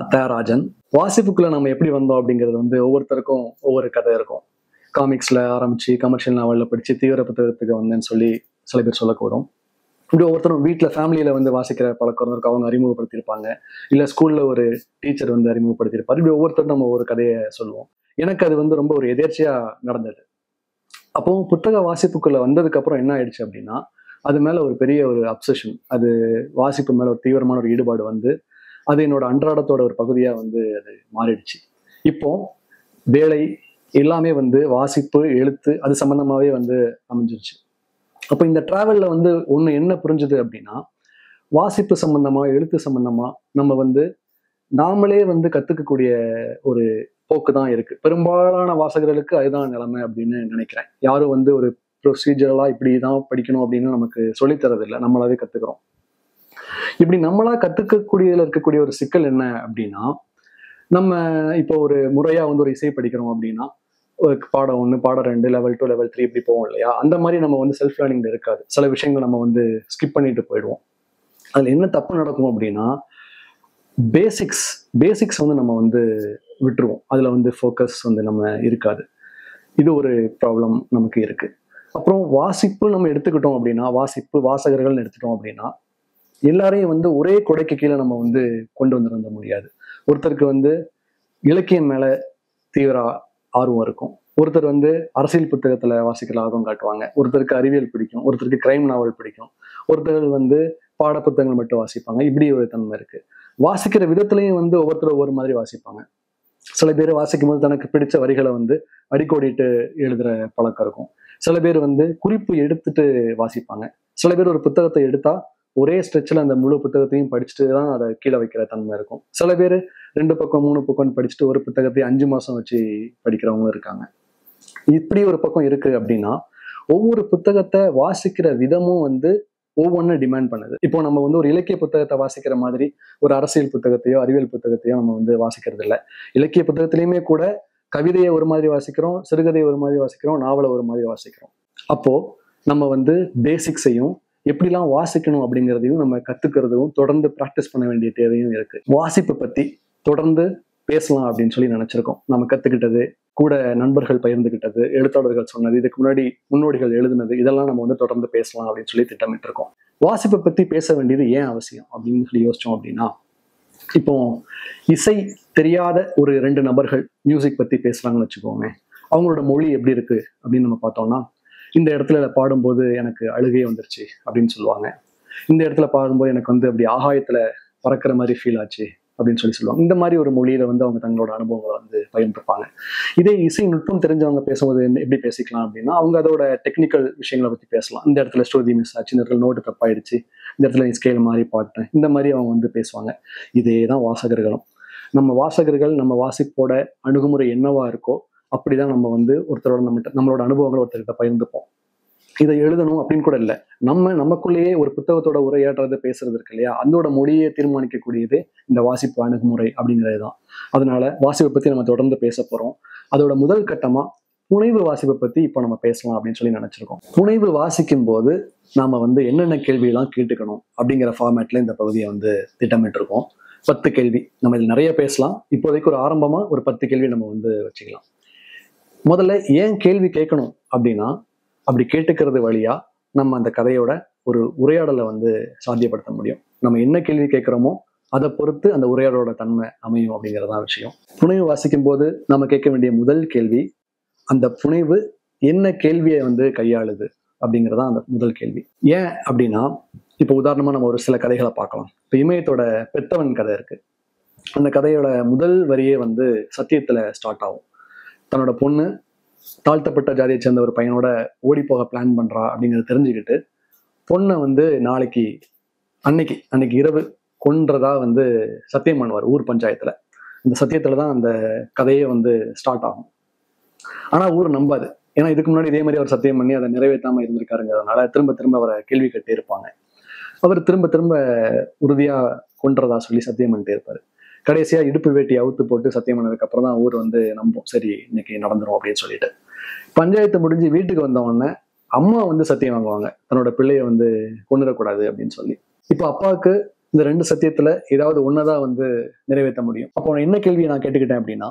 தியாகராஜன் வாசிப்புக்குள்ள நம்ம எப்படி வந்தோம் அப்படிங்கிறது வந்து ஒவ்வொருத்தருக்கும் ஒவ்வொரு கதை இருக்கும் காமிக்ஸ்ல ஆரம்பிச்சு கமர்ஷியல் நாவல்ல படிச்சு தீவிர புத்தகத்துக்கு வந்தேன்னு சொல்லி சில பேர் சொல்லக்கூடும் இப்படி ஒவ்வொருத்தரும் வீட்டில் ஃபேமிலியில வந்து வாசிக்கிற பழக்கம் இருக்கும் அவங்க அறிமுகப்படுத்தியிருப்பாங்க இல்லை ஸ்கூல்ல ஒரு டீச்சர் வந்து அறிமுகப்படுத்தியிருப்பார் இப்படி ஒவ்வொருத்தரும் நம்ம ஒரு கதையை சொல்லுவோம் எனக்கு அது வந்து ரொம்ப ஒரு எதேர்ச்சியா நடந்தது அப்போ புத்தக வாசிப்புக்குள்ள வந்ததுக்கு அப்புறம் என்ன ஆயிடுச்சு அப்படின்னா அது மேல ஒரு பெரிய ஒரு அப்சஷன் அது வாசிப்பு மேல ஒரு தீவிரமான ஒரு ஈடுபாடு வந்து அது என்னோட அன்றாடத்தோட ஒரு பகுதியா வந்து அது மாறிடுச்சு இப்போ வேலை எல்லாமே வந்து வாசிப்பு எழுத்து அது சம்பந்தமாவே வந்து அமைஞ்சிருச்சு அப்போ இந்த டிராவல்ல வந்து ஒண்ணு என்ன புரிஞ்சுது அப்படின்னா வாசிப்பு சம்பந்தமா எழுத்து சம்பந்தமா நம்ம வந்து நாமளே வந்து கத்துக்கக்கூடிய ஒரு போக்கு தான் இருக்கு பெரும்பாலான வாசகர்களுக்கு அதுதான் நிலைமை அப்படின்னு நினைக்கிறேன் யாரும் வந்து ஒரு ப்ரொசீஜரலா இப்படி தான் படிக்கணும் அப்படின்னு நமக்கு சொல்லித்தரது இல்லை நம்மளாவே கத்துக்கிறோம் இப்படி நம்மளா கத்துக்கக்கூடியதுல இருக்கக்கூடிய ஒரு சிக்கல் என்ன அப்படின்னா நம்ம இப்போ ஒரு முறையா வந்து ஒரு இசை படிக்கிறோம் அப்படின்னா ஒரு பாடம் ஒன்று பாடம் ரெண்டு லெவல் டூ லெவல் த்ரீ இப்படி போவோம் இல்லையா அந்த மாதிரி நம்ம வந்து செல்ஃப் லேர்னிங் இருக்காது சில விஷயங்கள் நம்ம வந்து ஸ்கிப் பண்ணிட்டு போயிடுவோம் அதுல என்ன தப்பு நடக்கும் அப்படின்னா பேசிக்ஸ் பேசிக்ஸ் வந்து நம்ம வந்து விட்டுருவோம் அதுல வந்து ஃபோக்கஸ் வந்து நம்ம இருக்காது இது ஒரு ப்ராப்ளம் நமக்கு இருக்கு அப்புறம் வாசிப்பு நம்ம எடுத்துக்கிட்டோம் அப்படின்னா வாசிப்பு வாசகர்கள்னு எடுத்துட்டோம் அப்படின்னா எல்லாரையும் வந்து ஒரே கொடைக்கு கீழே நம்ம வந்து கொண்டு வந்துருந்த முடியாது ஒருத்தருக்கு வந்து இலக்கியம் மேல தீவிர ஆர்வம் இருக்கும் ஒருத்தர் வந்து அரசியல் புத்தகத்துல வாசிக்கிற ஆர்வம் காட்டுவாங்க ஒருத்தருக்கு அறிவியல் பிடிக்கும் ஒருத்தருக்கு கிரைம் நாவல் பிடிக்கும் ஒருத்தர் வந்து பாட புத்தகங்கள் மட்டும் வாசிப்பாங்க இப்படி ஒரு தன்மை இருக்கு வாசிக்கிற விதத்துலயும் வந்து ஒவ்வொருத்தர் ஒவ்வொரு மாதிரி வாசிப்பாங்க சில பேர் வாசிக்கும் போது தனக்கு பிடிச்ச வரிகளை வந்து அடிக்கோடிட்டு எழுதுற பழக்கம் இருக்கும் சில பேர் வந்து குறிப்பு எடுத்துட்டு வாசிப்பாங்க சில பேர் ஒரு புத்தகத்தை எடுத்தா ஒரே ஸ்ட்ரெச்சில் அந்த முழு புத்தகத்தையும் படிச்சுட்டு தான் அதை கீழே வைக்கிற தன்மை இருக்கும் சில பேர் ரெண்டு பக்கம் மூணு பக்கம் படிச்சுட்டு ஒரு புத்தகத்தை அஞ்சு மாசம் வச்சு படிக்கிறவங்களும் இருக்காங்க இப்படி ஒரு பக்கம் இருக்கு அப்படின்னா ஒவ்வொரு புத்தகத்தை வாசிக்கிற விதமும் வந்து ஒவ்வொன்றும் டிமாண்ட் பண்ணுது இப்போ நம்ம வந்து ஒரு இலக்கிய புத்தகத்தை வாசிக்கிற மாதிரி ஒரு அரசியல் புத்தகத்தையோ அறிவியல் புத்தகத்தையோ நம்ம வந்து வாசிக்கிறது இல்லை இலக்கிய புத்தகத்திலையுமே கூட கவிதையை ஒரு மாதிரி வாசிக்கிறோம் சிறுகதையை ஒரு மாதிரி வாசிக்கிறோம் நாவலை ஒரு மாதிரி வாசிக்கிறோம் அப்போ நம்ம வந்து பேசிக்ஸையும் எப்படிலாம் வாசிக்கணும் அப்படிங்கிறதையும் நம்ம கத்துக்கிறதும் தொடர்ந்து ப்ராக்டிஸ் பண்ண வேண்டிய தேவையும் இருக்கு வாசிப்பு பத்தி தொடர்ந்து பேசலாம் அப்படின்னு சொல்லி நினைச்சிருக்கோம் நம்ம கத்துக்கிட்டது கூட நண்பர்கள் பகிர்ந்துகிட்டது எழுத்தாளர்கள் சொன்னது இதுக்கு முன்னாடி முன்னோடிகள் எழுதுனது இதெல்லாம் நம்ம வந்து தொடர்ந்து பேசலாம் அப்படின்னு சொல்லி திட்டமிட்டு இருக்கோம் வாசிப்பை பத்தி பேச வேண்டியது ஏன் அவசியம் அப்படின்னு சொல்லி யோசிச்சோம் அப்படின்னா இப்போ இசை தெரியாத ஒரு ரெண்டு நபர்கள் மியூசிக் பத்தி பேசுறாங்கன்னு வச்சுக்கோங்க அவங்களோட மொழி எப்படி இருக்கு அப்படின்னு நம்ம பார்த்தோம்னா இந்த இடத்துல பாடும்போது எனக்கு அழுகையே வந்துருச்சு அப்படின்னு சொல்லுவாங்க இந்த இடத்துல பாடும்போது எனக்கு வந்து அப்படி ஆகாயத்துல பறக்கிற மாதிரி ஃபீல் ஆச்சு அப்படின்னு சொல்லி சொல்லுவாங்க இந்த மாதிரி ஒரு மொழியில வந்து அவங்க தங்களோட அனுபவங்களை வந்து பகிர்ந்துருப்பாங்க இதே இசை நுட்பம் தெரிஞ்சவங்க பேசும்போது என்ன- எப்படி பேசிக்கலாம் அப்படின்னா அவங்க அதோட டெக்னிக்கல் விஷயங்களை பத்தி பேசலாம் இந்த இடத்துல ஸ்டோரி மிஸ் ஆச்சு இந்த இடத்துல நோட்டு தப்பாயிடுச்சு இந்த இடத்துல ஸ்கேல் மாதிரி பாட்டேன் இந்த மாதிரி அவங்க வந்து பேசுவாங்க இதே தான் வாசகர்களும் நம்ம வாசகர்கள் நம்ம வாசிப்போட அணுகுமுறை என்னவா இருக்கோ அப்படிதான் நம்ம வந்து ஒருத்தரோட நம்ம நம்மளோட அனுபவங்களை ஒருத்தர்கிட்ட பகிர்ந்துப்போம் இதை எழுதணும் அப்படின்னு கூட இல்லை நம்ம நமக்குள்ளேயே ஒரு புத்தகத்தோட உரையாடுறது பேசுறது இருக்கு இல்லையா அதோட மொழியை தீர்மானிக்கக்கூடியது இந்த வாசிப்பு அணுகுமுறை அப்படிங்கிறது தான் அதனால வாசிப்பை பத்தி நம்ம தொடர்ந்து பேச போறோம் அதோட முதல் கட்டமா புனைவு வாசிப்பை பத்தி இப்போ நம்ம பேசலாம் அப்படின்னு சொல்லி நினைச்சிருக்கோம் புனைவு வாசிக்கும் போது நாம வந்து என்னென்ன கேள்வியெல்லாம் கேட்டுக்கணும் அப்படிங்கிற ஃபார்மேட்ல இந்த பகுதியை வந்து திட்டமிட்டு இருக்கோம் பத்து கேள்வி நம்ம இதில் நிறைய பேசலாம் இப்போதைக்கு ஒரு ஆரம்பமா ஒரு பத்து கேள்வி நம்ம வந்து வச்சுக்கலாம் முதல்ல ஏன் கேள்வி கேட்கணும் அப்படின்னா அப்படி கேட்டுக்கிறது வழியா நம்ம அந்த கதையோட ஒரு உரையாடலை வந்து சாத்தியப்படுத்த முடியும் நம்ம என்ன கேள்வி கேட்குறோமோ அதை பொறுத்து அந்த உரையாடலோட தன்மை அமையும் அப்படிங்கிறதான் விஷயம் புனைவு வாசிக்கும் போது நம்ம கேட்க வேண்டிய முதல் கேள்வி அந்த புனைவு என்ன கேள்வியை வந்து கையாளுது அப்படிங்கிறதா அந்த முதல் கேள்வி ஏன் அப்படின்னா இப்போ உதாரணமா நம்ம ஒரு சில கதைகளை பார்க்கலாம் இப்போ இமயத்தோட பெத்தவன் கதை இருக்கு அந்த கதையோட முதல் வரியே வந்து சத்தியத்துல ஸ்டார்ட் ஆகும் தன்னோட பொண்ணு தாழ்த்தப்பட்ட ஜாதியை சேர்ந்த ஒரு பையனோட ஓடி போக பிளான் பண்றா அப்படிங்கறத தெரிஞ்சுக்கிட்டு பொண்ணை வந்து நாளைக்கு அன்னைக்கு அன்னைக்கு இரவு கொன்றதா வந்து சத்தியம் பண்ணுவார் ஊர் பஞ்சாயத்துல இந்த சத்தியத்துல தான் அந்த கதையே வந்து ஸ்டார்ட் ஆகும் ஆனா ஊர் நம்பாது ஏன்னா இதுக்கு முன்னாடி இதே மாதிரி அவர் சத்தியம் பண்ணி அதை நிறைவேற்றாம இருந்திருக்காருங்கிறதுனால திரும்ப திரும்ப அவரை கேள்வி கேட்டே இருப்பாங்க அவர் திரும்ப திரும்ப உறுதியா கொன்றதா சொல்லி சத்தியம் பண்ணிட்டே இருப்பாரு கடைசியா இடுப்பு வேட்டி அவுத்து போட்டு சத்தியம் பண்ணதுக்கு அப்புறம் தான் ஊர் வந்து நம்பும் சரி இன்னைக்கு நடந்துரும் அப்படின்னு சொல்லிட்டு பஞ்சாயத்து முடிஞ்சு வீட்டுக்கு வந்த உடனே அம்மா வந்து சத்தியம் வாங்குவாங்க தன்னோட பிள்ளைய வந்து கொண்டுடக்கூடாது அப்படின்னு சொல்லி இப்போ அப்பாவுக்கு இந்த ரெண்டு சத்தியத்துல ஏதாவது ஒன்னதான் வந்து நிறைவேற்ற முடியும் அப்போ நான் என்ன கேள்வியை நான் கேட்டுக்கிட்டேன் அப்படின்னா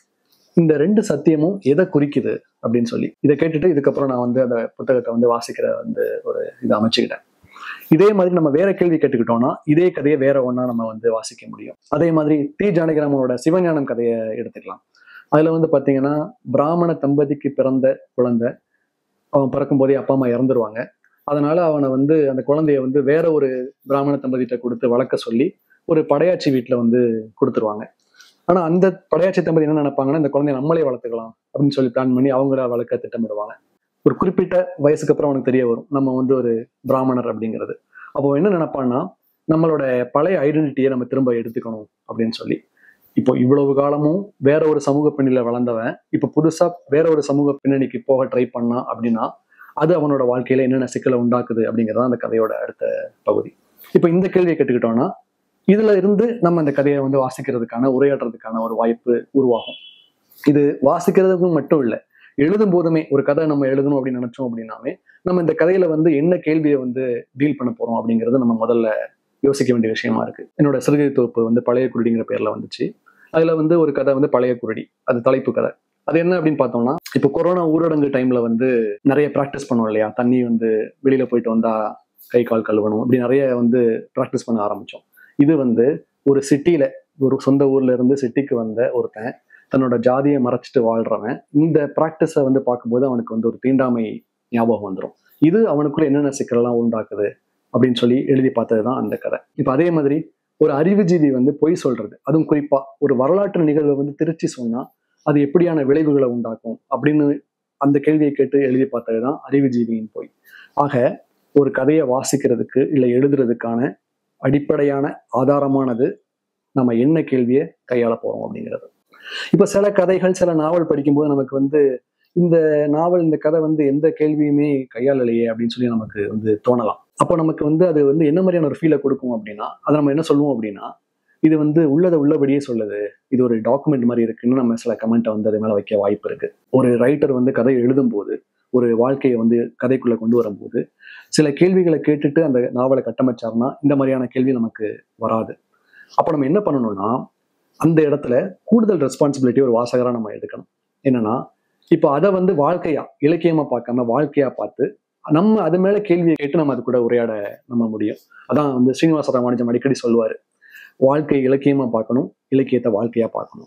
இந்த ரெண்டு சத்தியமும் எதை குறிக்குது அப்படின்னு சொல்லி இதை கேட்டுட்டு இதுக்கப்புறம் நான் வந்து அந்த புத்தகத்தை வந்து வாசிக்கிற வந்து ஒரு இதை அமைச்சுக்கிட்டேன் இதே மாதிரி நம்ம வேற கேள்வி கேட்டுக்கிட்டோம்னா இதே கதையை வேற ஒண்ணா நம்ம வந்து வாசிக்க முடியும் அதே மாதிரி டி ஜானகிராமனோட சிவஞானம் கதையை எடுத்துக்கலாம் அதுல வந்து பாத்தீங்கன்னா பிராமண தம்பதிக்கு பிறந்த குழந்தை அவன் பிறக்கும் போதே அப்பா அம்மா இறந்துருவாங்க அதனால அவனை வந்து அந்த குழந்தைய வந்து வேற ஒரு பிராமண தம்பதிகிட்ட கொடுத்து வளர்க்க சொல்லி ஒரு படையாச்சி வீட்டுல வந்து கொடுத்துருவாங்க ஆனா அந்த படையாச்சி தம்பதி என்ன நினைப்பாங்கன்னா இந்த குழந்தைய நம்மளே வளர்த்துக்கலாம் அப்படின்னு சொல்லி பிளான் பண்ணி அவங்கள வளர்க்க திட்டமிடுவாங்க ஒரு குறிப்பிட்ட வயசுக்கு அப்புறம் அவனுக்கு தெரிய வரும் நம்ம வந்து ஒரு பிராமணர் அப்படிங்கிறது அப்போ என்ன நினைப்பான்னா நம்மளோட பழைய ஐடென்டிட்டியை நம்ம திரும்ப எடுத்துக்கணும் அப்படின்னு சொல்லி இப்போ இவ்வளவு காலமும் வேற ஒரு சமூக பின்னணியில வளர்ந்தவன் இப்போ புதுசா வேற ஒரு சமூக பின்னணிக்கு போக ட்ரை பண்ணான் அப்படின்னா அது அவனோட வாழ்க்கையில என்னென்ன சிக்கலை உண்டாக்குது அப்படிங்கிறது அந்த கதையோட அடுத்த பகுதி இப்போ இந்த கேள்வியை கேட்டுக்கிட்டோம்னா இதுல இருந்து நம்ம இந்த கதையை வந்து வாசிக்கிறதுக்கான உரையாடுறதுக்கான ஒரு வாய்ப்பு உருவாகும் இது வாசிக்கிறதுக்கு மட்டும் இல்லை எழுதும் போதுமே ஒரு கதை நம்ம எழுதணும் அப்படின்னு நினைச்சோம் அப்படின்னாவே நம்ம இந்த கதையில வந்து என்ன கேள்வியை வந்து டீல் பண்ண போறோம் அப்படிங்கிறது நம்ம முதல்ல யோசிக்க வேண்டிய விஷயமா இருக்கு என்னோட சிறுகதை தொகுப்பு வந்து பழைய குருடிங்கிற பேர்ல வந்துச்சு அதுல வந்து ஒரு கதை வந்து பழைய குருடி அது தலைப்பு கதை அது என்ன அப்படின்னு பார்த்தோம்னா இப்போ கொரோனா ஊரடங்கு டைம்ல வந்து நிறைய ப்ராக்டிஸ் பண்ணுவோம் இல்லையா தண்ணி வந்து வெளியில போயிட்டு வந்தா கை கால் கழுவணும் இப்படி நிறைய வந்து ப்ராக்டிஸ் பண்ண ஆரம்பிச்சோம் இது வந்து ஒரு சிட்டியில ஒரு சொந்த ஊர்ல இருந்து சிட்டிக்கு வந்த ஒருத்தன் தன்னோட ஜாதியை மறைச்சிட்டு வாழ்றவன் இந்த ப்ராக்டிஸை வந்து பார்க்கும்போது அவனுக்கு வந்து ஒரு தீண்டாமை ஞாபகம் வந்துடும் இது அவனுக்குள்ள என்னென்ன சிக்கலெல்லாம் உண்டாக்குது அப்படின்னு சொல்லி எழுதி பார்த்தது தான் அந்த கதை இப்போ அதே மாதிரி ஒரு அறிவுஜீவி வந்து பொய் சொல்றது அதுவும் குறிப்பா ஒரு வரலாற்று நிகழ்வை வந்து திருச்சி சொன்னா அது எப்படியான விளைவுகளை உண்டாக்கும் அப்படின்னு அந்த கேள்வியை கேட்டு எழுதி பார்த்தது தான் அறிவுஜீவியின் பொய் ஆக ஒரு கதையை வாசிக்கிறதுக்கு இல்லை எழுதுறதுக்கான அடிப்படையான ஆதாரமானது நம்ம என்ன கேள்வியை கையாள போறோம் அப்படிங்கிறது இப்போ சில கதைகள் சில நாவல் படிக்கும்போது நமக்கு வந்து இந்த நாவல் இந்த கதை வந்து எந்த கேள்வியுமே கையாளலையே அப்படின்னு சொல்லி நமக்கு வந்து தோணலாம் அப்போ நமக்கு வந்து அது வந்து என்ன மாதிரியான ஒரு ஃபீலை கொடுக்கும் அப்படின்னா அதை நம்ம என்ன சொல்லுவோம் அப்படின்னா இது வந்து உள்ளதை உள்ளபடியே சொல்லுது இது ஒரு டாக்குமெண்ட் மாதிரி இருக்குன்னு நம்ம சில கமெண்ட்டை வந்து அது மேலே வைக்க வாய்ப்பு இருக்கு ஒரு ரைட்டர் வந்து கதை எழுதும்போது ஒரு வாழ்க்கையை வந்து கதைக்குள்ள கொண்டு வரும்போது சில கேள்விகளை கேட்டுட்டு அந்த நாவலை கட்டமைச்சார்னா இந்த மாதிரியான கேள்வி நமக்கு வராது அப்போ நம்ம என்ன பண்ணணும்னா அந்த இடத்துல கூடுதல் ரெஸ்பான்சிபிலிட்டி ஒரு வாசகராக நம்ம எடுக்கணும் என்னன்னா இப்போ அதை வந்து வாழ்க்கையா இலக்கியமா பார்க்காம வாழ்க்கையா பார்த்து நம்ம அது மேல கேள்வியை கேட்டு நம்ம அது கூட உரையாட நம்ம முடியும் அதான் வந்து ஸ்ரீனிவாச ராமானுஜம் அடிக்கடி சொல்லுவாரு வாழ்க்கை இலக்கியமா பார்க்கணும் இலக்கியத்தை வாழ்க்கையா பார்க்கணும்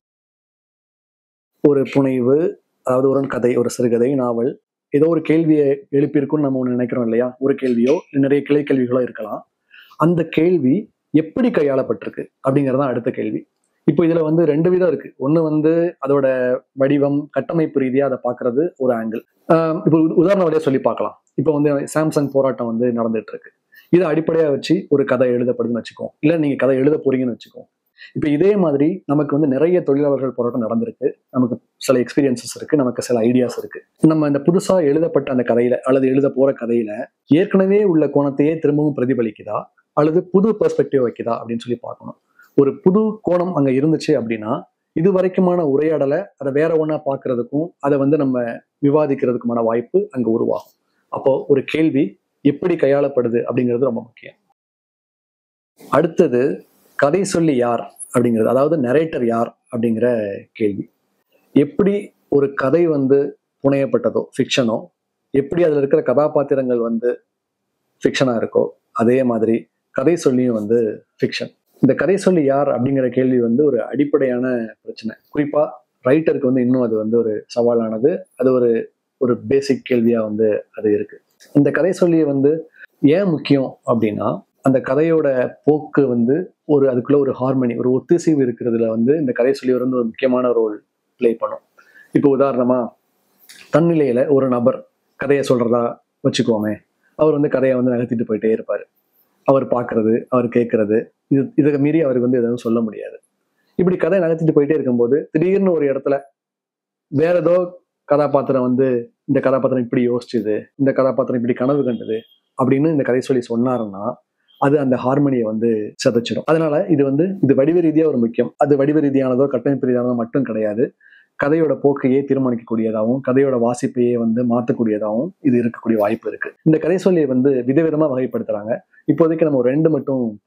ஒரு புனைவு அதாவது ஒரு கதை ஒரு சிறுகதை நாவல் ஏதோ ஒரு கேள்வியை எழுப்பியிருக்குன்னு நம்ம ஒன்று நினைக்கிறோம் இல்லையா ஒரு கேள்வியோ நிறைய கிளை கேள்விகளோ இருக்கலாம் அந்த கேள்வி எப்படி கையாளப்பட்டிருக்கு அப்படிங்கிறதான் அடுத்த கேள்வி இப்போ இதுல வந்து ரெண்டு விதம் இருக்கு ஒண்ணு வந்து அதோட வடிவம் கட்டமைப்பு ரீதியா அதை பாக்குறது ஒரு ஆங்கிள் இப்போ உதாரண வழியா சொல்லி பார்க்கலாம் இப்போ வந்து சாம்சங் போராட்டம் வந்து நடந்துட்டு இருக்கு இதை அடிப்படையா வச்சு ஒரு கதை எழுதப்படுதுன்னு வச்சுக்கோ இல்ல நீங்க கதை எழுத போறீங்கன்னு வச்சுக்கோ இப்போ இதே மாதிரி நமக்கு வந்து நிறைய தொழிலாளர்கள் போராட்டம் நடந்திருக்கு நமக்கு சில எக்ஸ்பீரியன்சஸ் இருக்கு நமக்கு சில ஐடியாஸ் இருக்கு நம்ம இந்த புதுசா எழுதப்பட்ட அந்த கதையில அல்லது எழுத போற கதையில ஏற்கனவே உள்ள கோணத்தையே திரும்பவும் பிரதிபலிக்குதா அல்லது புது பெர்ஸ்பெக்டிவ் வைக்குதா அப்படின்னு சொல்லி பார்க்கணும் ஒரு புது கோணம் அங்க இருந்துச்சு அப்படின்னா இது வரைக்குமான உரையாடலை அதை வேற ஒன்றா பார்க்கறதுக்கும் அதை வந்து நம்ம விவாதிக்கிறதுக்குமான வாய்ப்பு அங்க உருவாகும் அப்போ ஒரு கேள்வி எப்படி கையாளப்படுது அப்படிங்கிறது ரொம்ப முக்கியம் அடுத்தது கதை சொல்லி யார் அப்படிங்கிறது அதாவது நரேட்டர் யார் அப்படிங்கிற கேள்வி எப்படி ஒரு கதை வந்து புனையப்பட்டதோ ஃபிக்ஷனோ எப்படி அதில் இருக்கிற கதாபாத்திரங்கள் வந்து ஃபிக்ஷனாக இருக்கோ அதே மாதிரி கதை சொல்லியும் வந்து ஃபிக்ஷன் இந்த கதை சொல்லி யார் அப்படிங்கிற கேள்வி வந்து ஒரு அடிப்படையான பிரச்சனை குறிப்பா ரைட்டருக்கு வந்து இன்னும் அது வந்து ஒரு சவாலானது அது ஒரு ஒரு பேசிக் கேள்வியா வந்து அது இருக்கு இந்த கதை சொல்லி வந்து ஏன் முக்கியம் அப்படின்னா அந்த கதையோட போக்கு வந்து ஒரு அதுக்குள்ள ஒரு ஹார்மனி ஒரு ஒத்திசைவு இருக்கிறதுல வந்து இந்த கதை சொல்லி வந்து ஒரு முக்கியமான ரோல் ப்ளே பண்ணும் இப்போ உதாரணமா தன்னிலையில ஒரு நபர் கதையை சொல்றதா வச்சுக்கோமே அவர் வந்து கதையை வந்து நகர்த்திட்டு போயிட்டே இருப்பாரு அவர் பார்க்கறது அவர் கேட்கறது இது இதை மீறி அவருக்கு வந்து எதுவும் சொல்ல முடியாது இப்படி கதை நகர்த்திட்டு போயிட்டே இருக்கும்போது திடீர்னு ஒரு இடத்துல வேற ஏதோ கதாபாத்திரம் வந்து இந்த கதாபாத்திரம் இப்படி யோசிச்சுது இந்த கதாபாத்திரம் இப்படி கனவு கண்டது அப்படின்னு இந்த கதை சொல்லி சொன்னாருன்னா அது அந்த ஹார்மனியை வந்து சிதைச்சிடும் அதனால இது வந்து இது வடிவ ரீதியா ஒரு முக்கியம் அது வடிவ ரீதியானதோ கட்டமைப்பு ரீதியானதோ மட்டும் கிடையாது கதையோட போக்கையே தீர்மானிக்கக்கூடியதாகவும் கதையோட வாசிப்பையே வந்து மாற்றக்கூடியதாகவும் இது இருக்கக்கூடிய வாய்ப்பு இருக்கு இந்த கதை சொல்லியை வந்து விதவிதமா வகைப்படுத்துறாங்க இப்போதைக்கு நம்ம ஒரு ரெண்டு மட்டும் பார்க்கலாம்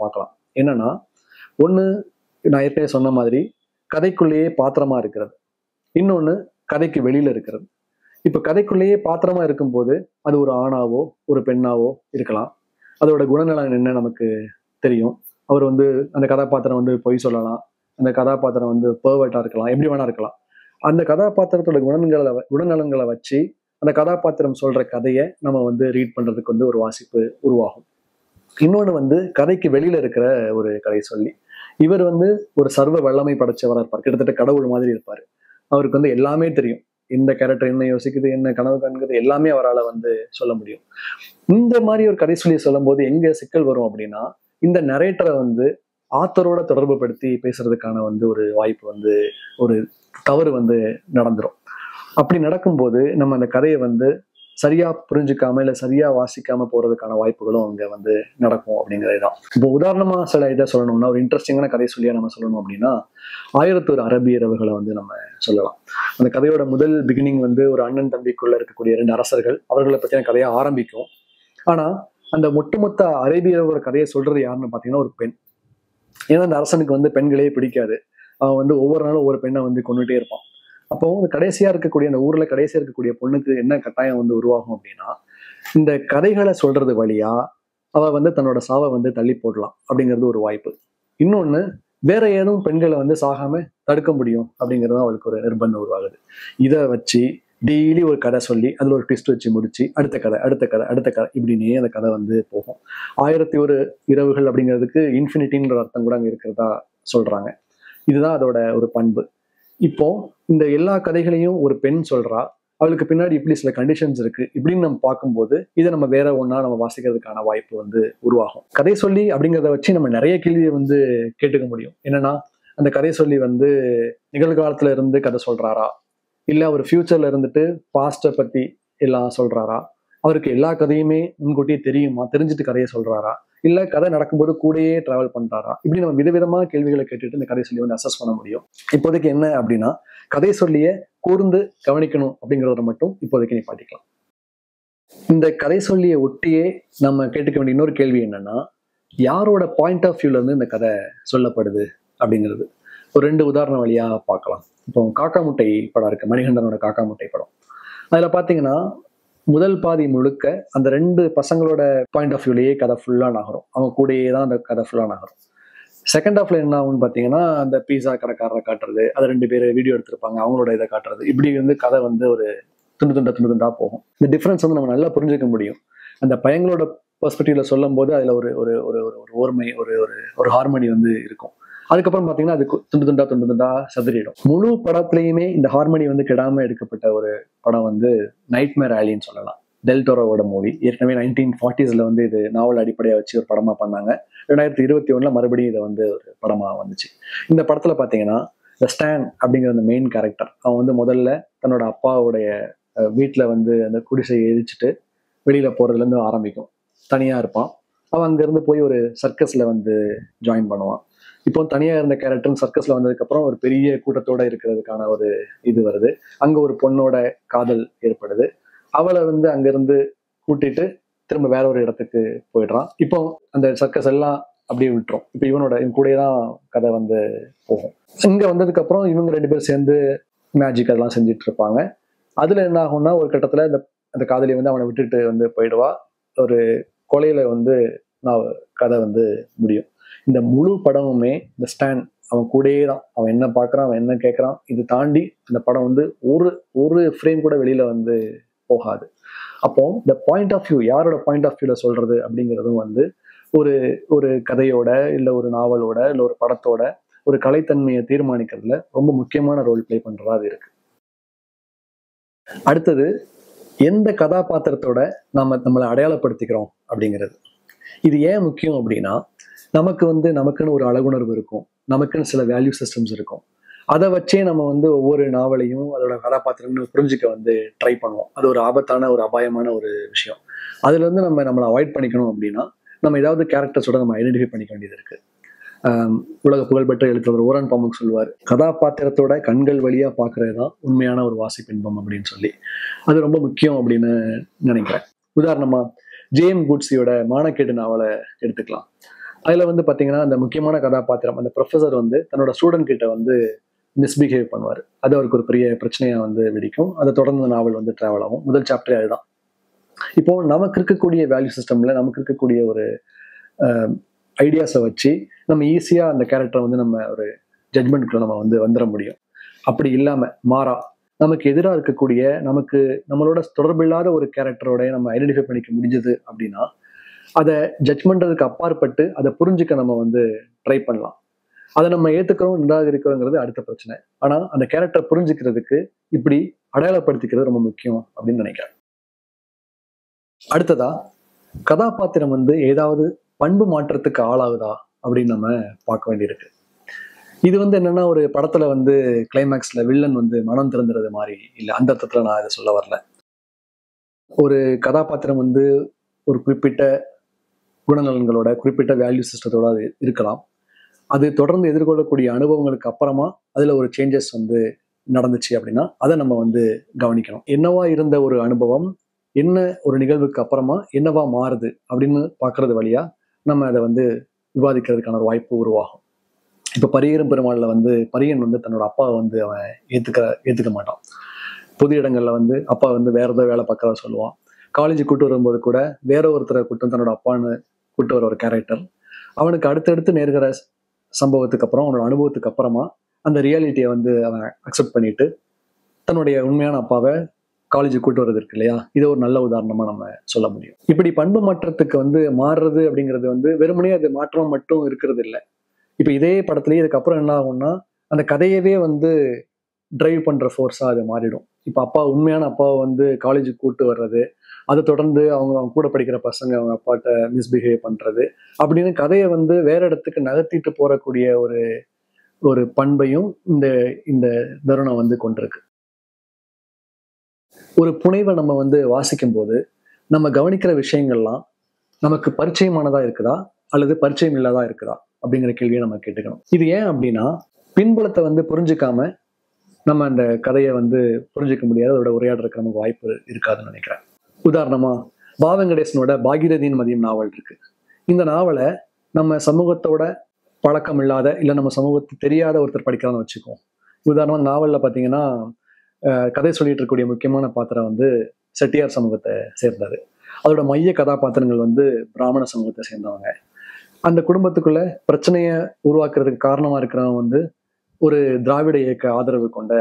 என்னன்னா ஒன்று நான் ஏற்கனவே சொன்ன மாதிரி கதைக்குள்ளேயே பாத்திரமா இருக்கிறது இன்னொன்று கதைக்கு வெளியில இருக்கிறது இப்போ கதைக்குள்ளேயே பாத்திரமா இருக்கும்போது அது ஒரு ஆணாவோ ஒரு பெண்ணாவோ இருக்கலாம் அதோட குணநலன் என்ன நமக்கு தெரியும் அவர் வந்து அந்த கதாபாத்திரம் வந்து பொய் சொல்லலாம் அந்த கதாபாத்திரம் வந்து பேர்வர்ட்டா இருக்கலாம் எப்படி வேணா இருக்கலாம் அந்த கதாபாத்திரத்தோட குணங்களை வ- குணநலன்களை வச்சு அந்த கதாபாத்திரம் சொல்ற கதையை நம்ம வந்து ரீட் பண்றதுக்கு வந்து ஒரு வாசிப்பு உருவாகும் இன்னொன்று வந்து கதைக்கு வெளியில இருக்கிற ஒரு கதை சொல்லி இவர் வந்து ஒரு சர்வ வல்லமை படைச்சவராக இருப்பார் கிட்டத்தட்ட கடவுள் மாதிரி இருப்பார் அவருக்கு வந்து எல்லாமே தெரியும் இந்த கேரக்டர் என்ன யோசிக்குது என்ன கனவு காண்கிறது எல்லாமே அவரால் வந்து சொல்ல முடியும் இந்த மாதிரி ஒரு கதை சொல்லி சொல்லும்போது எங்க சிக்கல் வரும் அப்படின்னா இந்த நரேட்டரை வந்து ஆத்தரோட தொடர்பு படுத்தி பேசுறதுக்கான வந்து ஒரு வாய்ப்பு வந்து ஒரு தவறு வந்து நடந்துரும் அப்படி நடக்கும்போது நம்ம அந்த கதையை வந்து சரியா புரிஞ்சுக்காம இல்ல சரியா வாசிக்காம போறதுக்கான வாய்ப்புகளும் அங்க வந்து நடக்கும் அப்படிங்கிறது தான் இப்போ உதாரணமா சில இதை சொல்லணும்னா ஒரு இன்ட்ரெஸ்டிங்கான கதை சொல்லியா நம்ம சொல்லணும் அப்படின்னா ஆயிரத்தி ஒரு அரபிய இரவுகளை வந்து நம்ம சொல்லலாம் அந்த கதையோட முதல் பிகினிங் வந்து ஒரு அண்ணன் தம்பிக்குள்ள இருக்கக்கூடிய ரெண்டு அரசர்கள் அவர்களை பத்தின கதையை ஆரம்பிக்கும் ஆனா அந்த ஒட்டுமொத்த அரேபிய இரவுகளோட கதையை சொல்றது யாருன்னு பாத்தீங்கன்னா ஒரு பெண் ஏன்னா அந்த அரசனுக்கு வந்து பெண்களே பிடிக்காது அவன் வந்து ஒவ்வொரு நாளும் ஒவ்வொரு பெண்ணை வந்து கொண்டுட்டே இருப்பான் அப்போ இந்த கடைசியா இருக்கக்கூடிய அந்த ஊர்ல கடைசியா இருக்கக்கூடிய பொண்ணுக்கு என்ன கட்டாயம் வந்து உருவாகும் அப்படின்னா இந்த கதைகளை சொல்றது வழியா அவ வந்து தன்னோட சாவை வந்து தள்ளி போடலாம் அப்படிங்கிறது ஒரு வாய்ப்பு இன்னொன்னு வேற ஏதும் பெண்களை வந்து சாகாம தடுக்க முடியும் அப்படிங்கிறது அவளுக்கு ஒரு நிர்பந்தம் உருவாகுது இதை வச்சு டெய்லி ஒரு கதை சொல்லி அதுல ஒரு ட்விஸ்ட் வச்சு முடிச்சு அடுத்த கதை அடுத்த கதை அடுத்த கதை இப்படின்னே அந்த கதை வந்து போகும் ஆயிரத்தி ஒரு இரவுகள் அப்படிங்கிறதுக்கு இன்ஃபினிட்டின்ற அர்த்தம் கூட அங்க இருக்கிறதா சொல்றாங்க இதுதான் அதோட ஒரு பண்பு இப்போ இந்த எல்லா கதைகளையும் ஒரு பெண் சொல்றா அவளுக்கு பின்னாடி இப்படி சில கண்டிஷன்ஸ் இருக்கு இப்படின்னு நம்ம பார்க்கும்போது இதை நம்ம வேற ஒண்ணா நம்ம வாசிக்கிறதுக்கான வாய்ப்பு வந்து உருவாகும் கதை சொல்லி அப்படிங்கிறத வச்சு நம்ம நிறைய கேள்வியை வந்து கேட்டுக்க முடியும் என்னன்னா அந்த கதை சொல்லி வந்து நிகழ்காலத்துல இருந்து கதை சொல்றாரா இல்ல அவர் ஃபியூச்சர்ல இருந்துட்டு பாஸ்ட பத்தி எல்லாம் சொல்றாரா அவருக்கு எல்லா கதையுமே முன்கூட்டியே தெரியுமா தெரிஞ்சுட்டு கதையை சொல்றாரா இல்ல கதை நடக்கும்போது கூடயே டிராவல் பண்றாரா இப்படி நம்ம விதவிதமா கேள்விகளை கேட்டுட்டு இந்த கதை சொல்லி வந்து அசஸ் பண்ண முடியும் இப்போதைக்கு என்ன அப்படின்னா கதை சொல்லிய கூர்ந்து கவனிக்கணும் அப்படிங்கிறத மட்டும் இப்போதைக்கு நீ பாட்டிக்கலாம் இந்த கதை சொல்லிய ஒட்டியே நம்ம கேட்டுக்க வேண்டிய இன்னொரு கேள்வி என்னன்னா யாரோட பாயிண்ட் ஆஃப் வியூல இருந்து இந்த கதை சொல்லப்படுது அப்படிங்கிறது ஒரு ரெண்டு உதாரணம் வழியா பார்க்கலாம் இப்போ காக்கா முட்டை படம் இருக்கு மணிகண்டனோட காக்கா முட்டை படம் அதுல பாத்தீங்கன்னா முதல் பாதி முழுக்க அந்த ரெண்டு பசங்களோட பாயிண்ட் ஆஃப் வியூலயே கதை ஃபுல்லா நகரும் அவங்க கூடயே தான் அந்த கதை ஃபுல்லா நகரும் செகண்ட் ஹாஃப்ல என்ன ஆகும்னு பார்த்தீங்கன்னா அந்த பீஸா கடைக்காரரை காட்டுறது அது ரெண்டு பேர் வீடியோ எடுத்திருப்பாங்க அவங்களோட இதை காட்டுறது இப்படி வந்து கதை வந்து ஒரு துண்டு துண்டா துண்டு துண்டா போகும் இந்த டிஃப்ரென்ஸ் வந்து நம்ம நல்லா புரிஞ்சுக்க முடியும் அந்த பையங்களோட பெர்ஸ்பெக்டிவ்ல சொல்லும் போது அதுல ஒரு ஒரு ஒரு ஒரு ஒரு ஓர்மை ஒரு ஒரு ஒரு ஹார்மனி வந்து இருக்கும் அதுக்கப்புறம் பார்த்தீங்கன்னா அது கு- துண்டு துண்டா துண்டு துண்டா சதுரிடும் முழு படத்துலையுமே இந்த ஹார்மனி வந்து கெடாம எடுக்கப்பட்ட ஒரு படம் வந்து நைட்மேர் ஆலின்னு சொல்லலாம் டெல்டோரோவோட மூவி ஏற்கனவே நைன்டீன் ஃபார்ட்டிஸ்ல வந்து இது நாவல் அடிப்படையாக வச்சு ஒரு படமா பண்ணாங்க ரெண்டாயிரத்தி இருபத்தி ஒண்ணுல மறுபடியும் இதை வந்து ஒரு படமா வந்துச்சு இந்த படத்துல பாத்தீங்கன்னா த ஸ்டான் அப்படிங்கிற அந்த மெயின் கேரக்டர் அவன் வந்து முதல்ல தன்னோட அப்பாவுடைய அஹ், வீட்ல வந்து அந்த குடிசையை எரிச்சிட்டு வெளியில போறதுல இருந்து ஆரம்பிக்கும் தனியா இருப்பான் அவன் அங்கிருந்து போய் ஒரு சர்க்கஸ்ல வந்து ஜாயின் பண்ணுவான் இப்போ தனியா இருந்த கேரக்டர் சர்க்கஸ்ல வந்ததுக்கு அப்புறம் ஒரு பெரிய கூட்டத்தோட இருக்கிறதுக்கான ஒரு இது வருது அங்க ஒரு பொண்ணோட காதல் ஏற்படுது அவளை வந்து அங்கிருந்து கூட்டிட்டு திரும்ப வேற ஒரு இடத்துக்கு போயிடுறான் இப்போ அந்த சர்க்கஸ் எல்லாம் அப்படியே விட்டுரும் இப்போ இவனோட இவன் கூடயே தான் கதை வந்து போகும் இங்க வந்ததுக்கு அப்புறம் இவங்க ரெண்டு பேரும் சேர்ந்து மேஜிக் அதெல்லாம் செஞ்சுட்டு இருப்பாங்க அதுல என்ன ஆகும்னா ஒரு கட்டத்துல இந்த அந்த காதலி வந்து அவனை விட்டுட்டு வந்து போயிடுவா ஒரு கொலையில வந்து நான் கதை வந்து முடியும் இந்த முழு படமுமே இந்த ஸ்டாண்ட் அவன் கூடயே தான் அவன் என்ன பார்க்கறான் அவன் என்ன கேட்கறான் இது தாண்டி அந்த படம் வந்து ஒரு ஒரு ஃப்ரேம் கூட வெளியில வந்து போகாது அப்போ இந்த பாயிண்ட் ஆஃப் வியூ யாரோட பாயிண்ட் ஆஃப் வியூல சொல்றது அப்படிங்கிறதும் வந்து ஒரு ஒரு கதையோட இல்லை ஒரு நாவலோட இல்லை ஒரு படத்தோட ஒரு கலைத்தன்மையை தீர்மானிக்கிறதுல ரொம்ப முக்கியமான ரோல் ப்ளே பண்றதா அது இருக்கு அடுத்தது எந்த கதாபாத்திரத்தோட நாம நம்மளை அடையாளப்படுத்திக்கிறோம் அப்படிங்கிறது இது ஏன் முக்கியம் அப்படின்னா நமக்கு வந்து நமக்குன்னு ஒரு அழகுணர்வு இருக்கும் நமக்குன்னு சில வேல்யூ சிஸ்டம்ஸ் இருக்கும் அதை வச்சே நம்ம வந்து ஒவ்வொரு நாவலையும் அதோட கதாபாத்திரம்னு புரிஞ்சுக்க வந்து ட்ரை பண்ணுவோம் அது ஒரு ஆபத்தான ஒரு அபாயமான ஒரு விஷயம் அதுல இருந்து நம்ம நம்மளை அவாய்ட் பண்ணிக்கணும் அப்படின்னா நம்ம ஏதாவது கேரக்டர்ஸோட நம்ம ஐடென்டிஃபை பண்ணிக்க வேண்டியது இருக்கு ஆம், உலக புகழ்பெற்ற எழுத்தவர் ஓரன் பாமக் சொல்லுவார் கதாபாத்திரத்தோட கண்கள் வழியா பார்க்கறது தான் உண்மையான ஒரு வாசிப்பின்பம் அப்படின்னு சொல்லி அது ரொம்ப முக்கியம் அப்படின்னு நினைக்கிறேன் உதாரணமா ஜேஎம் குட்ஸியோட மானக்கேடு நாவலை எடுத்துக்கலாம் அதுல வந்து பாத்தீங்கன்னா அந்த முக்கியமான கதாபாத்திரம் அந்த ப்ரொஃபசர் வந்து தன்னோட ஸ்டூடெண்ட் கிட்ட வந்து மிஸ்பிஹேவ் பண்ணுவார் அது அவருக்கு ஒரு பெரிய பிரச்சனையா வந்து வெடிக்கும் அதை தொடர்ந்து அந்த நாவல் வந்து டிராவல் ஆகும் முதல் சாப்டரே அதுதான் இப்போ நமக்கு இருக்கக்கூடிய வேல்யூ சிஸ்டம்ல நமக்கு இருக்கக்கூடிய ஒரு ஐடியாஸை வச்சு நம்ம ஈஸியா அந்த கேரக்டரை வந்து நம்ம ஒரு ஜட்மெண்ட்குள்ள நம்ம வந்து வந்துட முடியும் அப்படி இல்லாம மாறா நமக்கு எதிராக இருக்கக்கூடிய நமக்கு நம்மளோட தொடர்பில்லாத ஒரு கேரக்டரோட நம்ம ஐடென்டிஃபை பண்ணிக்க முடிஞ்சது அப்படின்னா அதை ஜட்ஜ் பண்றதுக்கு அப்பாற்பட்டு அதை புரிஞ்சுக்க நம்ம வந்து ட்ரை பண்ணலாம் அதை நம்ம ஏத்துக்கிறோம் நிராகரிக்கிறோங்கிறது அடுத்த பிரச்சனை ஆனா அந்த கேரக்டர் புரிஞ்சுக்கிறதுக்கு இப்படி அடையாளப்படுத்திக்கிறது ரொம்ப முக்கியம் அப்படின்னு நினைக்கிறேன் அடுத்ததா கதாபாத்திரம் வந்து ஏதாவது பண்பு மாற்றத்துக்கு ஆளாகுதா அப்படின்னு நம்ம பார்க்க வேண்டியிருக்கு இது வந்து என்னன்னா ஒரு படத்துல வந்து கிளைமேக்ஸ்ல வில்லன் வந்து மனம் திறந்துறது மாதிரி இல்லை அந்த அர்த்தத்துல நான் இதை சொல்ல வரல ஒரு கதாபாத்திரம் வந்து ஒரு குறிப்பிட்ட குணநலன்களோட குறிப்பிட்ட வேல்யூ சிஸ்டத்தோட அது இருக்கலாம் அது தொடர்ந்து எதிர்கொள்ளக்கூடிய அனுபவங்களுக்கு அப்புறமா அதுல ஒரு சேஞ்சஸ் வந்து நடந்துச்சு அப்படின்னா அதை நம்ம வந்து கவனிக்கணும் என்னவா இருந்த ஒரு அனுபவம் என்ன ஒரு நிகழ்வுக்கு அப்புறமா என்னவா மாறுது அப்படின்னு பார்க்கறது வழியா நம்ம அதை வந்து விவாதிக்கிறதுக்கான ஒரு வாய்ப்பு உருவாகும் இப்போ பரியரும் பெருமாள்ல வந்து பரியன் வந்து தன்னோட அப்பாவை வந்து அவன் ஏத்துக்க ஏத்துக்க மாட்டான் பொது இடங்கள்ல வந்து அப்பா வந்து வேற ஏதோ வேலை பார்க்கறத சொல்லுவான் காலேஜ் கூட்டு வரும்போது கூட வேற ஒருத்தரை கூட்டம் தன்னோட அப்பான்னு கூட்டு வர ஒரு கேரக்டர் அவனுக்கு அடுத்தடுத்து நேர்கிற சம்பவத்துக்கு அப்புறம் அவனோட அனுபவத்துக்கு அப்புறமா அந்த ரியாலிட்டியை வந்து அவன் அக்செப்ட் பண்ணிட்டு தன்னுடைய உண்மையான அப்பாவை காலேஜ் கூட்டு வர்றது இருக்கு இல்லையா இது ஒரு நல்ல உதாரணமா நம்ம சொல்ல முடியும் இப்படி பண்பு மாற்றத்துக்கு வந்து மாறுறது அப்படிங்கிறது வந்து வெறுமனே அது மாற்றம் மட்டும் இருக்கிறது இல்லை இப்போ இதே படத்துலயே இதுக்கப்புறம் என்ன ஆகும்னா அந்த கதையவே வந்து டிரைவ் பண்ற ஃபோர்ஸா அது மாறிடும் இப்போ அப்பா உண்மையான அப்பாவை வந்து காலேஜுக்கு கூட்டு வர்றது அதை தொடர்ந்து அவங்க அவங்க கூட படிக்கிற பசங்க அவங்க அப்பாட்ட மிஸ்பிஹேவ் பண்றது அப்படின்னு கதையை வந்து வேற இடத்துக்கு நகர்த்திட்டு போறக்கூடிய ஒரு ஒரு பண்பையும் இந்த இந்த தருணம் வந்து கொண்டிருக்கு ஒரு புனைவை நம்ம வந்து வாசிக்கும் போது நம்ம கவனிக்கிற விஷயங்கள்லாம் நமக்கு பரிச்சயமானதா இருக்குதா அல்லது பரிச்சயம் இல்லாதா இருக்குதா அப்படிங்கிற கேள்வியை நம்ம கேட்டுக்கணும் இது ஏன் அப்படின்னா பின்புலத்தை வந்து புரிஞ்சுக்காம நம்ம அந்த கதையை வந்து புரிஞ்சுக்க முடியாது அதோட உரையாடுறதுக்கு நமக்கு வாய்ப்பு இருக்காதுன்னு நினைக்கிறேன் உதாரணமா பா வெங்கடேசனோட பாகிரதியின் மதியம் நாவல் இருக்கு இந்த நாவலை நம்ம சமூகத்தோட பழக்கம் இல்லாத இல்லை நம்ம சமூகத்து தெரியாத ஒருத்தர் படிக்கிறான்னு வச்சுக்கோம் உதாரணமா நாவல்ல பார்த்தீங்கன்னா அஹ், கதை சொல்லிட்டு இருக்கக்கூடிய முக்கியமான பாத்திரம் வந்து செட்டியார் சமூகத்தை சேர்ந்தது அதோட மைய கதாபாத்திரங்கள் வந்து பிராமண சமூகத்தை சேர்ந்தவங்க அந்த குடும்பத்துக்குள்ள பிரச்சனையை உருவாக்குறதுக்கு காரணமா இருக்கிறவன் வந்து ஒரு திராவிட இயக்க ஆதரவு கொண்ட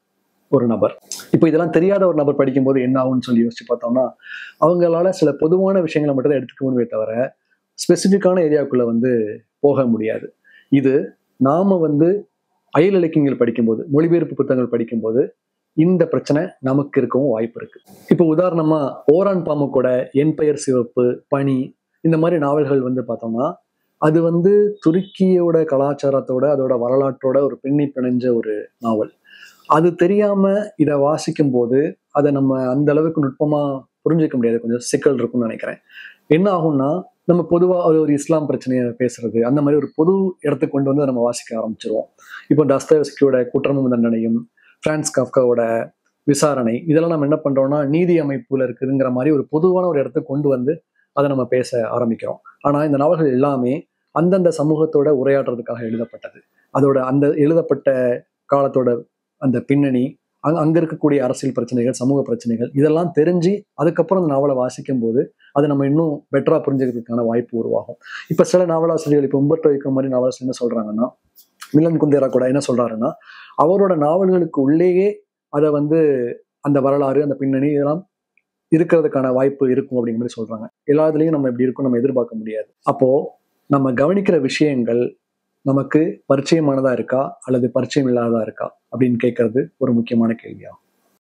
ஒரு நபர் இப்போ இதெல்லாம் தெரியாத ஒரு நபர் படிக்கும்போது என்ன ஆகும்னு சொல்லி யோசிச்சு பார்த்தோம்னா அவங்களால சில பொதுவான விஷயங்களை மட்டும் தான் எடுத்துக்க முடியுமே தவிர ஸ்பெசிஃபிக்கான ஏரியாவுக்குள்ள வந்து போக முடியாது இது நாம வந்து அயல் இலக்கியங்கள் படிக்கும்போது மொழிபெயர்ப்பு புத்தகங்கள் படிக்கும்போது இந்த பிரச்சனை நமக்கு இருக்கவும் வாய்ப்பு இருக்கு இப்போ உதாரணமா ஓரான் பாமுக்கோட என் பெயர் சிவப்பு பனி இந்த மாதிரி நாவல்கள் வந்து பார்த்தோம்னா அது வந்து துருக்கியோட கலாச்சாரத்தோட அதோட வரலாற்றோட ஒரு பின்னி பிணைஞ்ச ஒரு நாவல் அது தெரியாம இதை வாசிக்கும் போது அதை நம்ம அந்த அளவுக்கு நுட்பமா புரிஞ்சுக்க முடியாது கொஞ்சம் சிக்கல் இருக்கும்னு நினைக்கிறேன் என்ன ஆகும்னா நம்ம பொதுவாக ஒரு ஒரு இஸ்லாம் பிரச்சனையை பேசுறது அந்த மாதிரி ஒரு பொது இடத்துக்கு கொண்டு வந்து நம்ம வாசிக்க ஆரம்பிச்சிருவோம் இப்போ தஸ்தவஸ்கியோட குற்றமும் தண்டனையும் பிரான்ஸ் காஃப்காவோட விசாரணை இதெல்லாம் நம்ம என்ன பண்றோம்னா நீதி அமைப்புல இருக்குதுங்கிற மாதிரி ஒரு பொதுவான ஒரு இடத்துக்கு கொண்டு வந்து அதை நம்ம பேச ஆரம்பிக்கிறோம் ஆனா இந்த நாவல்கள் எல்லாமே அந்தந்த சமூகத்தோட உரையாடுறதுக்காக எழுதப்பட்டது அதோட அந்த எழுதப்பட்ட காலத்தோட அந்த பின்னணி அங்க அங்க இருக்கக்கூடிய அரசியல் பிரச்சனைகள் சமூக பிரச்சனைகள் இதெல்லாம் தெரிஞ்சு அதுக்கப்புறம் அந்த நாவலை வாசிக்கும் போது அதை நம்ம இன்னும் பெட்டரா புரிஞ்சுக்கிறதுக்கான வாய்ப்பு உருவாகும் இப்ப சில நாவலாசிரியர்கள் இப்ப உம்பர்டோ வைக்க மாதிரி நாவலாசிரியர் என்ன சொல்றாங்கன்னா மிலன் குந்தேரா கூட என்ன சொல்றாருன்னா அவரோட நாவல்களுக்கு உள்ளேயே அதை வந்து அந்த வரலாறு அந்த பின்னணி இதெல்லாம் இருக்கிறதுக்கான வாய்ப்பு இருக்கும் அப்படிங்கிற மாதிரி சொல்றாங்க எல்லாத்துலயும் நம்ம இப்படி இருக்கும் நம்ம எதிர்பார்க்க முடியாது அப்போ நம்ம கவனிக்கிற விஷயங்கள் நமக்கு பரிச்சயமானதா இருக்கா அல்லது பரிச்சயம் இல்லாததா இருக்கா அப்படின்னு கேட்கறது ஒரு முக்கியமான கேள்வியாகும்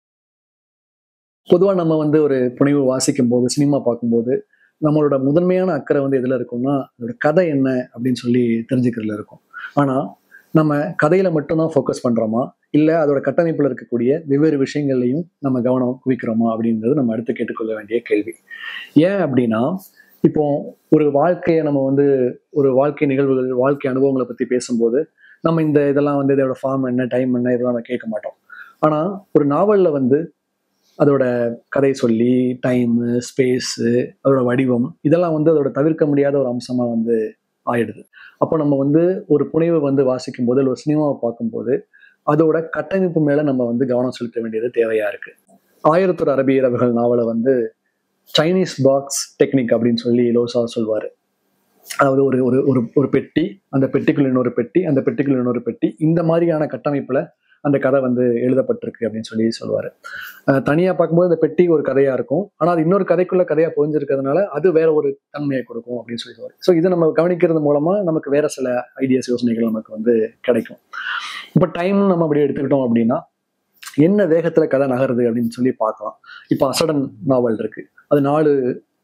பொதுவா நம்ம வந்து ஒரு புனைவு வாசிக்கும் போது சினிமா பார்க்கும்போது நம்மளோட முதன்மையான அக்கறை வந்து எதுல இருக்கும்னா அதோட கதை என்ன அப்படின்னு சொல்லி தெரிஞ்சுக்கிறதுல இருக்கும் ஆனா நம்ம கதையில மட்டும்தான் ஃபோக்கஸ் பண்றோமா இல்ல அதோட கட்டமைப்புல இருக்கக்கூடிய வெவ்வேறு விஷயங்கள்லையும் நம்ம கவனம் குவிக்கிறோமா அப்படின்றது நம்ம அடுத்து கேட்டுக்கொள்ள வேண்டிய கேள்வி ஏன் அப்படின்னா இப்போ ஒரு வாழ்க்கையை நம்ம வந்து ஒரு வாழ்க்கை நிகழ்வுகள் வாழ்க்கை அனுபவங்களை பத்தி பேசும்போது நம்ம இந்த இதெல்லாம் வந்து இதோட ஃபார்ம் என்ன டைம் என்ன இதெல்லாம் நம்ம கேட்க மாட்டோம் ஆனா ஒரு நாவல்ல வந்து அதோட கதை சொல்லி டைமு ஸ்பேஸு அதோட வடிவம் இதெல்லாம் வந்து அதோட தவிர்க்க முடியாத ஒரு அம்சமா வந்து ஆயிடுது அப்போ நம்ம வந்து ஒரு புனைவை வந்து வாசிக்கும் போது இல்லை ஒரு சினிமாவை பார்க்கும்போது அதோட கட்டமைப்பு மேல நம்ம வந்து கவனம் செலுத்த வேண்டியது தேவையா இருக்கு ஆயிரத்தொரு அரபிய இரவுகள் நாவலை வந்து சைனீஸ் பாக்ஸ் டெக்னிக் அப்படின்னு சொல்லி லோசா சொல்வாரு அதாவது ஒரு ஒரு ஒரு ஒரு பெட்டி அந்த பெட்டிக்குள்ள இன்னொரு பெட்டி அந்த பெட்டிக்குள்ள இன்னொரு பெட்டி இந்த மாதிரியான கட்டமைப்புல அந்த கதை வந்து எழுதப்பட்டிருக்கு அப்படின்னு சொல்லி சொல்லுவாரு அஹ் தனியா பார்க்கும்போது அந்த பெட்டி ஒரு கதையா இருக்கும் ஆனா அது இன்னொரு கதைக்குள்ள கதையா புரிஞ்சிருக்கிறதுனால அது வேற ஒரு தன்மையை கொடுக்கும் அப்படின்னு சொல்லி சொல்லுவாரு ஸோ இதை நம்ம கவனிக்கிறது மூலமா நமக்கு வேற சில ஐடியாஸ் யோசனைகள் நமக்கு வந்து கிடைக்கும் இப்போ டைம் நம்ம அப்படி எடுத்துக்கிட்டோம் அப்படின்னா என்ன வேகத்துல கதை நகருது அப்படின்னு சொல்லி பார்க்கலாம் இப்போ அசடன் நாவல் இருக்கு அது நாலு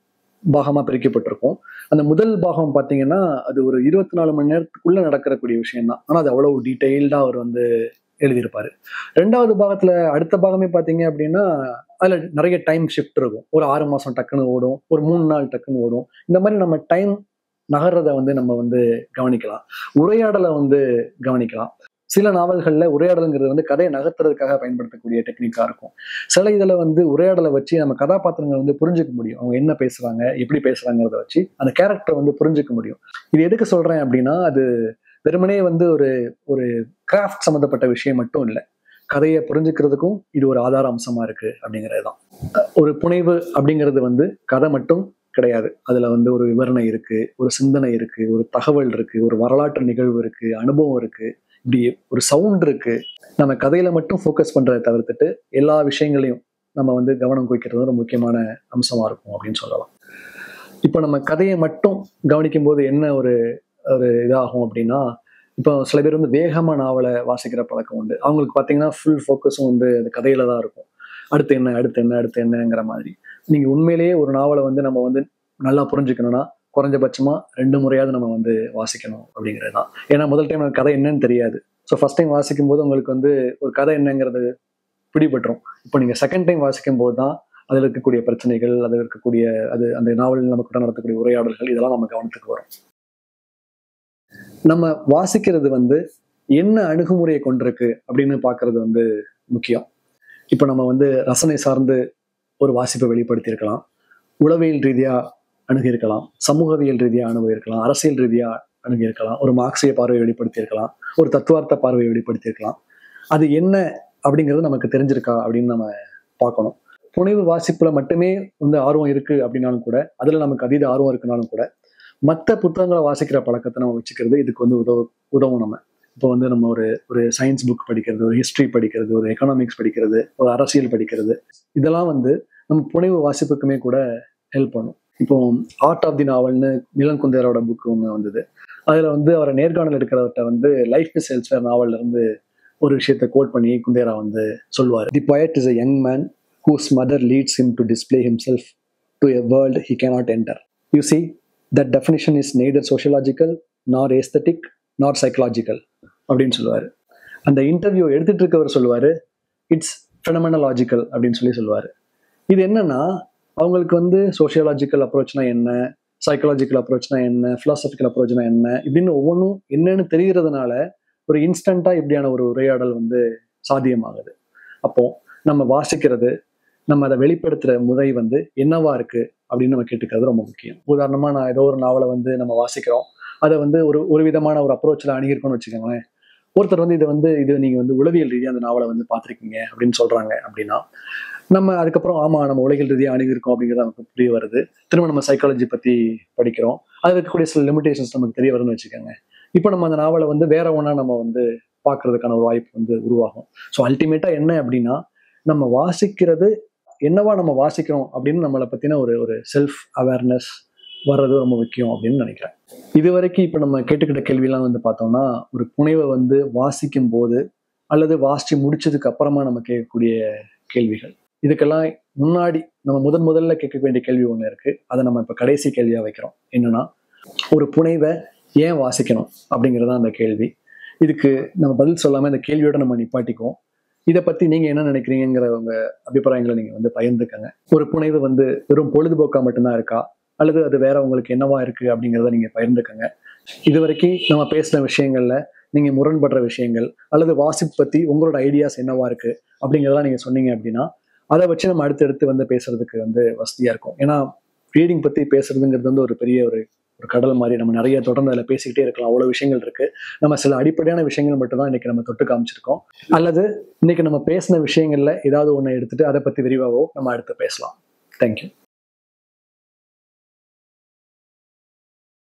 பாகமா பிரிக்கப்பட்டிருக்கும் அந்த முதல் பாகம் பார்த்தீங்கன்னா அது ஒரு இருபத்தி நாலு மணி நேரத்துக்குள்ள நடக்கிறக்கூடிய விஷயம் தான் ஆனால் அது அவ்வளவு டீட்டெயில்டா அவர் வந்து எழுதியிருப்பாரு ரெண்டாவது பாகத்துல அடுத்த பாகமே பார்த்தீங்க அப்படின்னா அதுல நிறைய டைம் ஷிஃப்ட் இருக்கும் ஒரு ஆறு மாசம் டக்குன்னு ஓடும் ஒரு மூணு நாள் டக்குன்னு ஓடும் இந்த மாதிரி நம்ம டைம் நகர்றத வந்து நம்ம வந்து கவனிக்கலாம் உரையாடலை வந்து கவனிக்கலாம் சில நாவல்கள்ல உரையாடலுங்கிறது வந்து கதையை நகர்த்துறதுக்காக பயன்படுத்தக்கூடிய டெக்னிக்கா இருக்கும் சில இதுல வந்து உரையாடலை வச்சு நம்ம கதாபாத்திரங்களை வந்து புரிஞ்சுக்க முடியும் அவங்க என்ன பேசுறாங்க எப்படி பேசுறாங்கிறத வச்சு அந்த கேரக்டர் வந்து புரிஞ்சுக்க முடியும் இது எதுக்கு சொல்றேன் அப்படின்னா அது வெறுமனே வந்து ஒரு ஒரு கிராஃப்ட் சம்மந்தப்பட்ட விஷயம் மட்டும் இல்லை கதையை புரிஞ்சுக்கிறதுக்கும் இது ஒரு ஆதார அம்சமா இருக்கு அப்படிங்கிறது தான் ஒரு புனைவு அப்படிங்கிறது வந்து கதை மட்டும் கிடையாது அதுல வந்து ஒரு விவரணை இருக்கு ஒரு சிந்தனை இருக்கு ஒரு தகவல் இருக்கு ஒரு வரலாற்று நிகழ்வு இருக்கு அனுபவம் இருக்கு இப்படி ஒரு சவுண்ட் இருக்கு நம்ம கதையில மட்டும் ஃபோக்கஸ் பண்றதை தவிர்த்துட்டு எல்லா விஷயங்களையும் நம்ம வந்து கவனம் குவிக்கிறது ஒரு முக்கியமான அம்சமா இருக்கும் அப்படின்னு சொல்லலாம் இப்போ நம்ம கதையை மட்டும் கவனிக்கும் போது என்ன ஒரு ஒரு இதாகும் அப்படின்னா இப்போ சில பேர் வந்து வேகமா நாவலை வாசிக்கிற பழக்கம் உண்டு அவங்களுக்கு பார்த்தீங்கன்னா ஃபுல் ஃபோக்கஸும் வந்து அந்த கதையில தான் இருக்கும் அடுத்து என்ன அடுத்து என்ன அடுத்து என்னங்கிற மாதிரி நீங்க உண்மையிலேயே ஒரு நாவலை வந்து நம்ம வந்து நல்லா புரிஞ்சுக்கணும்னா குறைஞ்சபட்சமா ரெண்டு முறையாவது நம்ம வந்து வாசிக்கணும் அப்படிங்கிறது தான் ஏன்னா முதல் டைம் கதை என்னன்னு தெரியாது ஸோ ஃபர்ஸ்ட் டைம் வாசிக்கும் போது உங்களுக்கு வந்து ஒரு கதை என்னங்கிறது பிடிபட்டுரும் இப்போ நீங்க செகண்ட் டைம் வாசிக்கும் போது தான் அதில் இருக்கக்கூடிய பிரச்சனைகள் அதில் இருக்கக்கூடிய அது அந்த நாவலில் நமக்கு நடத்தக்கூடிய உரையாடல்கள் இதெல்லாம் நம்ம கவனத்துக்கு வரும் நம்ம வாசிக்கிறது வந்து என்ன அணுகுமுறையை கொண்டிருக்கு அப்படின்னு பார்க்கறது வந்து முக்கியம் இப்போ நம்ம வந்து ரசனை சார்ந்து ஒரு வாசிப்பை வெளிப்படுத்தியிருக்கலாம் உளவியல் ரீதியா அணுகியிருக்கலாம் சமூகவியல் ரீதியா அணுகியிருக்கலாம் அரசியல் ரீதியா அணுகியிருக்கலாம் ஒரு மார்க்சிய பார்வையை வெளிப்படுத்தியிருக்கலாம் ஒரு தத்துவார்த்த பார்வையை வெளிப்படுத்தியிருக்கலாம் அது என்ன அப்படிங்கிறது நமக்கு தெரிஞ்சிருக்கா அப்படின்னு நம்ம பார்க்கணும் புனைவு வாசிப்புல மட்டுமே வந்து ஆர்வம் இருக்கு அப்படின்னாலும் கூட அதுல நமக்கு அதீத ஆர்வம் இருக்குனாலும் கூட மற்ற புத்தகங்களை வாசிக்கிற பழக்கத்தை நம்ம வச்சுக்கிறது இதுக்கு வந்து உதவு உதவும் நம்ம இப்போ வந்து நம்ம ஒரு ஒரு சயின்ஸ் புக் படிக்கிறது ஒரு ஹிஸ்ட்ரி படிக்கிறது ஒரு எக்கனாமிக்ஸ் படிக்கிறது ஒரு அரசியல் படிக்கிறது இதெல்லாம் வந்து நம்ம புனைவு வாசிப்புக்குமே கூட ஹெல்ப் பண்ணும் இப்போ ஆர்ட் ஆஃப் தி நாவல்னு மிலன் குந்தேரோட புக் ஒன்று வந்தது அதில் வந்து அவரை நேர்காணல் எடுக்கிறவர்கிட்ட வந்து லைஃப் இஸ் எல்ஸ்வேர் நாவல்ல இருந்து ஒரு விஷயத்தை கோட் பண்ணி குந்தேரா வந்து சொல்லுவார் the poet is a young man whose mother leads him to display himself to a world he cannot enter. You see, that definition is neither sociological nor aesthetic nor psychological அப்படின்னு சொல்லுவார் அந்த interview எடுத்துட்டு இருக்கவர் சொல்லுவார் it's ஃபெனமனலாஜிக்கல் அப்படின்னு சொல்லி சொல்லுவார் இது என்னன்னா அவங்களுக்கு வந்து சோஷியலாஜிக்கல் அப்ரோச்னா என்ன சைக்கலாஜிக்கல் அப்ரோச்னா என்ன ஃபிலாசபிக்கல் அப்ரோச்னா என்ன இப்படின்னு ஒவ்வொன்றும் என்னன்னு தெரிகிறதுனால ஒரு இன்ஸ்டண்டா இப்படியான ஒரு உரையாடல் வந்து சாத்தியமாகுது அப்போ நம்ம வாசிக்கிறது நம்ம அதை வெளிப்படுத்துற முறை வந்து என்னவா இருக்கு அப்படின்னு நம்ம கேட்டுக்கிறது ரொம்ப முக்கியம் உதாரணமா நான் ஏதோ ஒரு நாவலை வந்து நம்ம வாசிக்கிறோம் அதை வந்து ஒரு ஒரு விதமான ஒரு அப்ரோச்சில் அணுகிருக்கோம்னு வச்சுக்கோங்களேன் ஒருத்தர் வந்து இதை வந்து இது நீங்க வந்து உளவியல் ரீதியாக அந்த நாவலை வந்து பார்த்துருக்கீங்க அப்படின்னு சொல்றாங்க அப்படின்னா நம்ம அதுக்கப்புறம் ஆமா நம்ம உலகில் ரீதியாக அணுகிருக்கோம் அப்படிங்கிறது நமக்கு புரிய வருது திரும்ப நம்ம சைக்காலஜி பத்தி படிக்கிறோம் அது இருக்கக்கூடிய சில லிமிடேஷன்ஸ் நமக்கு தெரிய வருதுன்னு வச்சுக்கோங்க இப்போ நம்ம அந்த நாவலை வந்து வேற ஒன்றா நம்ம வந்து பார்க்கறதுக்கான ஒரு வாய்ப்பு வந்து உருவாகும் ஸோ அல்டிமேட்டா என்ன அப்படின்னா நம்ம வாசிக்கிறது என்னவா நம்ம வாசிக்கிறோம் அப்படின்னு நம்மளை பத்தின ஒரு ஒரு செல்ஃப் அவேர்னஸ் வர்றது ரொம்ப முக்கியம் அப்படின்னு நினைக்கிறேன் இது வரைக்கும் இப்போ நம்ம கேட்டுக்கிட்ட கேள்வியெல்லாம் வந்து பார்த்தோம்னா ஒரு புனைவை வந்து வாசிக்கும் போது அல்லது வாசிச்சு முடிச்சதுக்கு அப்புறமா நம்ம கேட்கக்கூடிய கேள்விகள் இதுக்கெல்லாம் முன்னாடி நம்ம முதன் முதல்ல கேட்க வேண்டிய கேள்வி ஒன்று இருக்கு அதை நம்ம இப்போ கடைசி கேள்வியா வைக்கிறோம் என்னன்னா ஒரு புனைவை ஏன் வாசிக்கணும் அப்படிங்கிறது தான் அந்த கேள்வி இதுக்கு நம்ம பதில் சொல்லாம இந்த கேள்வியோட நம்ம நிப்பாட்டிக்குவோம் இதை பத்தி நீங்க என்ன நினைக்கிறீங்கிற உங்க அபிப்பிராயங்களை நீங்க வந்து பகிர்ந்துக்கங்க ஒரு புனைவு வந்து வெறும் பொழுதுபோக்கா மட்டும்தான் இருக்கா அல்லது அது வேற உங்களுக்கு என்னவா இருக்கு அப்படிங்கிறத நீங்க பகிர்ந்துக்கங்க இது வரைக்கும் நம்ம பேசின விஷயங்கள்ல நீங்க முரண்படுற விஷயங்கள் அல்லது வாசிப்பு பத்தி உங்களோட ஐடியாஸ் என்னவா இருக்கு அப்படிங்கிறதெல்லாம் நீங்க சொன்னீங்க அப்படின்னா அதை வச்சு நம்ம அடுத்தடுத்து வந்து பேசுறதுக்கு வந்து வசதியா இருக்கும் ஏன்னா ரீடிங் பத்தி பேசுறதுங்கிறது வந்து ஒரு பெரிய ஒரு ஒரு கடல் மாதிரி நம்ம நிறைய தொடர்ந்து அதில் பேசிக்கிட்டே இருக்கலாம் அவ்வளோ விஷயங்கள் இருக்கு நம்ம சில அடிப்படையான விஷயங்கள் மட்டும் தான் இன்னைக்கு நம்ம தொட்டு காமிச்சிருக்கோம் அல்லது இன்னைக்கு நம்ம பேசின விஷயங்கள்ல ஏதாவது ஒன்று எடுத்துட்டு அதை பத்தி விரிவாகவோ நம்ம அடுத்து பேசலாம் தேங்க்யூ